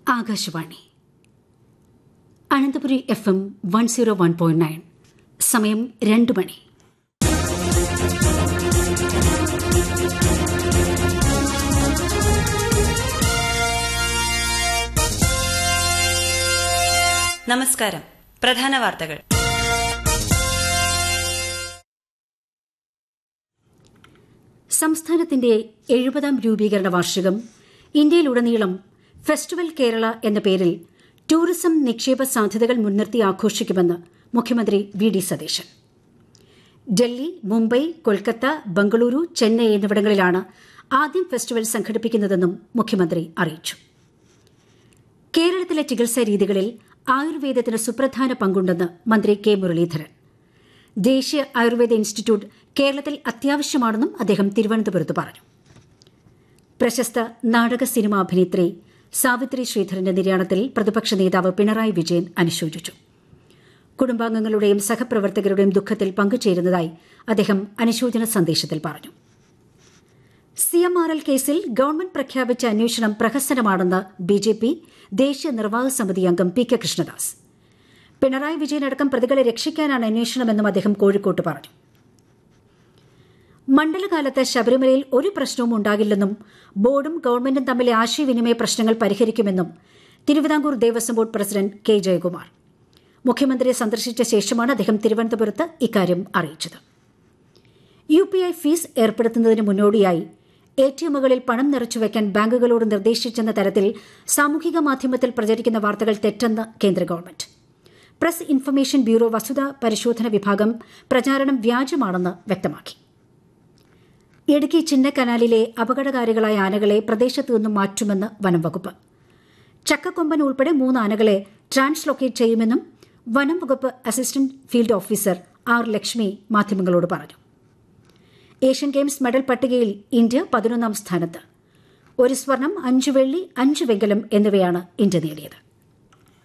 Akashvani Ananthapuri F M one zero one point nine സമയം രണ്ട് മണി നമസ്കാരം പ്രധാന വാർത്തകൾ സംസ്ഥാനത്തിന്റെ എഴുപതാം രൂപീകരണ വാർഷികം ഇന്ത്യയിലുടനീളം ഫെസ്റ്റിവൽ കേരള എന്ന പേരിൽ ടൂറിസം നിക്ഷേപ സാധ്യതകൾ മുൻനിർത്തി ആഘോഷിക്കുമെന്ന് മുഖ്യമന്ത്രി വി ഡി സതീശൻ ഡൽഹി മുംബൈ കൊൽക്കത്ത ബംഗളൂരു ചെന്നൈ എന്നിവിടങ്ങളിലാണ് ആദ്യം ഫെസ്റ്റിവൽ സംഘടിപ്പിക്കുന്നതെന്നും മുഖ്യമന്ത്രി അറിയിച്ചു കേരളത്തിലെ ചികിത്സാ രീതികളിൽ ആയുർവേദത്തിന് സുപ്രധാന പങ്കുണ്ടെന്ന് മന്ത്രി കെ മുരളീധരൻ ദേശീയ ആയുർവേദ ഇൻസ്റ്റിറ്റ്യൂട്ട് കേരളത്തിൽ അത്യാവശ്യമാണെന്നും അദ്ദേഹം തിരുവനന്തപുരത്ത് പറഞ്ഞു പ്രശസ്ത നാടക സിനിമാ അഭിനേത്രി സാവിത്രി ശ്രീധരന്റെ നിര്യാണത്തിൽ പ്രതിപക്ഷ നേതാവ് പിണറായി വിജയൻ അനുശോചിച്ചു കുടുംബാംഗങ്ങളുടെയും സഹപ്രവർത്തകരുടെയും ദുഃഖത്തിൽ പങ്കുചേരുന്നതായി അദ്ദേഹം അനുശോചന സന്ദേശത്തിൽ പറഞ്ഞു സി എം ആർ എൽ കേസിൽ ഗവൺമെന്റ് പ്രഖ്യാപിച്ച അന്വേഷണം പ്രഹസനമാണെന്ന് ബി ജെ പി ദേശീയ നിർവാഹക സമിതി അംഗം പി കെ കൃഷ്ണദാസ് പിണറായി വിജയനടക്കം പ്രതികളെ രക്ഷിക്കാനാണ് അന്വേഷണമെന്നും അദ്ദേഹം കോഴിക്കോട്ട് പറഞ്ഞു മണ്ഡലകാലത്ത് ശബരിമലയിൽ ഒരു പ്രശ്നവും ഉണ്ടാകില്ലെന്നും ബോർഡും ഗവൺമെന്റും തമ്മിലെ ആശയവിനിമയ പ്രശ്നങ്ങൾ പരിഹരിക്കുമെന്നും Thiruvithamkoor Devaswom board president K Jayakumar മുഖ്യമന്ത്രിയെ സന്ദർശിച്ച ശേഷമാണ് അദ്ദേഹം തിരുവനന്തപുരത്ത് ഇക്കാര്യം അറിയിച്ചത് യു പി ഐ ഫീസ് ഏർപ്പെടുത്തുന്നതിന് മുന്നോടിയായി എ ടി എമ്മുകളിൽ പണം നിറച്ചുവെക്കാൻ ബാങ്കുകളോട് നിർദ്ദേശിച്ചെന്ന തരത്തിൽ സാമൂഹിക മാധ്യമത്തിൽ പ്രചരിക്കുന്ന വാർത്തകൾ തെറ്റെന്ന് കേന്ദ്ര ഗവൺമെന്റ് പ്രസ് ഇൻഫർമേഷൻ ബ്യൂറോ വസ്തുത പരിശോധന വിഭാഗം പ്രചാരണം വ്യാജമാണെന്ന് വ്യക്തമാക്കി ഇടുക്കി ചിന്നക്കനാലിലെ അപകടകാരികളായ ആനകളെ പ്രദേശത്തു നിന്നും മാറ്റുമെന്ന് വനം വകുപ്പ് ചക്കക്കൊമ്പൻ ഉൾപ്പെടെ മൂന്ന് ആനകളെ ട്രാൻസ്ലൊക്കേറ്റ് ചെയ്യുമെന്നും വനം വകുപ്പ് assistant field officer R Lakshmi മാധ്യമങ്ങളോട് പറഞ്ഞു ഏഷ്യൻ ഗെയിംസ് മെഡൽ പട്ടികയിൽ ഇന്ത്യ പതിനൊന്നാം സ്ഥാനത്ത് ഒരു സ്വർണം അഞ്ച് വെള്ളി അഞ്ച് വെങ്കലം എന്നിവയാണ് ഇന്ത്യ നേടിയത്